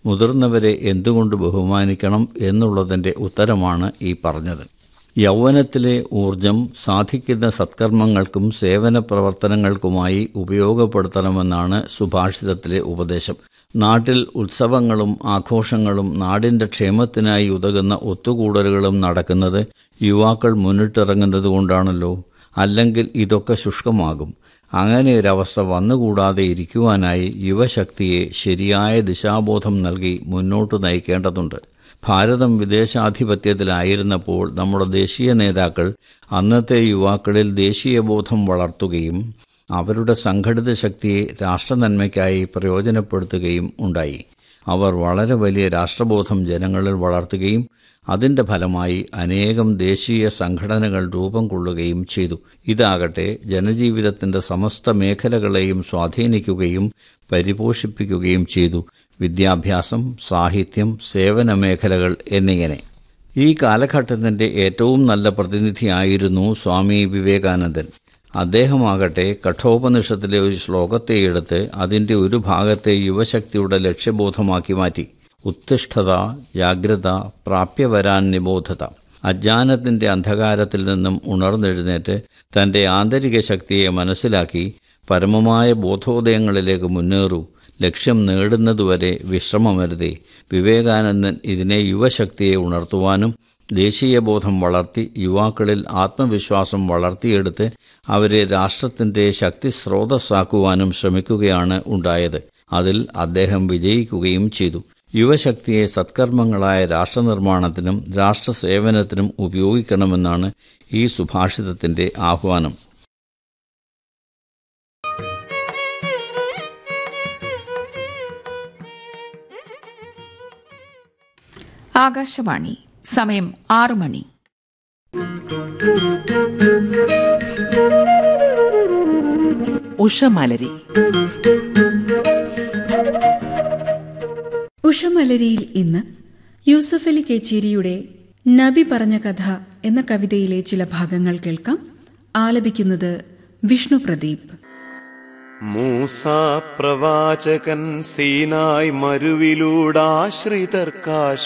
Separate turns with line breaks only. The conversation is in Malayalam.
മുതിർന്നവരെ എന്തുകൊണ്ട് ബഹുമാനിക്കണം എന്നുള്ളതിൻ്റെ ഉത്തരമാണ് ഈ പറഞ്ഞത് യൗവനത്തിലെ ഊർജം സാധിക്കുന്ന സത്കർമ്മങ്ങൾക്കും സേവന പ്രവർത്തനങ്ങൾക്കുമായി ഉപയോഗപ്പെടുത്തണമെന്നാണ് സുഭാഷിതത്തിലെ ഉപദേശം നാട്ടിൽ ഉത്സവങ്ങളും ആഘോഷങ്ങളും നാടിൻ്റെ ക്ഷേമത്തിനായി ഉതകുന്ന ഒത്തുകൂടലുകളും നടക്കുന്നത് യുവാക്കൾ മുന്നിട്ടിറങ്ങുന്നത് കൊണ്ടാണല്ലോ അല്ലെങ്കിൽ ഇതൊക്കെ ശുഷ്കമാകും അങ്ങനെ ഒരവസ്ഥ വന്നുകൂടാതെ ഇരിക്കുവാനായി യുവശക്തിയെ ശരിയായ ദിശാബോധം നൽകി മുന്നോട്ട് നയിക്കേണ്ടതുണ്ട് ഭാരതം വിദേശാധിപത്യത്തിലായിരുന്നപ്പോൾ നമ്മുടെ ദേശീയ നേതാക്കൾ അന്നത്തെ യുവാക്കളിൽ ദേശീയബോധം വളർത്തുകയും അവരുടെ സംഘടിത ശക്തിയെ രാഷ്ട്രനന്മയ്ക്കായി പ്രയോജനപ്പെടുത്തുകയും ഉണ്ടായി അവർ വളരെ വലിയ രാഷ്ട്രബോധം ജനങ്ങളിൽ വളർത്തുകയും അതിൻ്റെ ഫലമായി അനേകം ദേശീയ സംഘടനകൾ രൂപം കൊള്ളുകയും ചെയ്തു ഇതാകട്ടെ ജനജീവിതത്തിൻ്റെ സമസ്ത മേഖലകളെയും സ്വാധീനിക്കുകയും പരിപോഷിപ്പിക്കുകയും ചെയ്തു വിദ്യാഭ്യാസം സാഹിത്യം സേവന മേഖലകൾ എന്നിങ്ങനെ ഈ കാലഘട്ടത്തിൻ്റെ ഏറ്റവും നല്ല പ്രതിനിധിയായിരുന്നു സ്വാമി വിവേകാനന്ദൻ അദ്ദേഹമാകട്ടെ കഠോപനിഷത്തിലെ ഒരു ശ്ലോകത്തെ എടുത്ത് അതിൻ്റെ ഒരു ഭാഗത്തെ യുവശക്തിയുടെ ലക്ഷ്യബോധമാക്കി മാറ്റി ഉത്തിഷ്ഠത ജാഗ്രത പ്രാപ്യവരാൻ നിബോധത അജ്ഞാനത്തിൻ്റെ അന്ധകാരത്തിൽ നിന്നും ഉണർന്നെഴുന്നേറ്റ് തൻ്റെ ആന്തരിക ശക്തിയെ മനസ്സിലാക്കി പരമമായ ബോധോദയങ്ങളിലേക്ക് മുന്നേറൂ ലക്ഷ്യം നേടുന്നതുവരെ വിശ്രമമരുതേ വിവേകാനന്ദൻ ഇതിനെ യുവശക്തിയെ ഉണർത്തുവാനും ദേശീയബോധം വളർത്തി യുവാക്കളിൽ ആത്മവിശ്വാസം വളർത്തിയെടുത്ത് അവരെ രാഷ്ട്രത്തിൻ്റെ ശക്തി സ്രോതസ്സാക്കുവാനും ശ്രമിക്കുകയാണ് ഉണ്ടായത് അതിൽ അദ്ദേഹം വിജയിക്കുകയും ചെയ്തു യുവശക്തിയെ സത്കർമ്മങ്ങളായ രാഷ്ട്രനിർമ്മാണത്തിനും രാഷ്ട്രസേവനത്തിനും ഉപയോഗിക്കണമെന്നാണ് ഈ സുഭാഷിതത്തിൻ്റെ ആഹ്വാനം
ആകാശവാണി സമയം ആറു മണി
ഉഷമലരി
ഉഷമലരിയിൽ ഇന്ന് യൂസഫ് അലി കേച്ചേരിയുടെ നബി പറഞ്ഞ കഥ എന്ന കവിതയിലെ ചില ഭാഗങ്ങൾ കേൾക്കാം ആലപിക്കുന്നത് വിഷ്ണു പ്രദീപ്
മൂസാ പ്രവാചകൻ സീനായ് മരുവിലൂടാശ്രിതർക്കാശ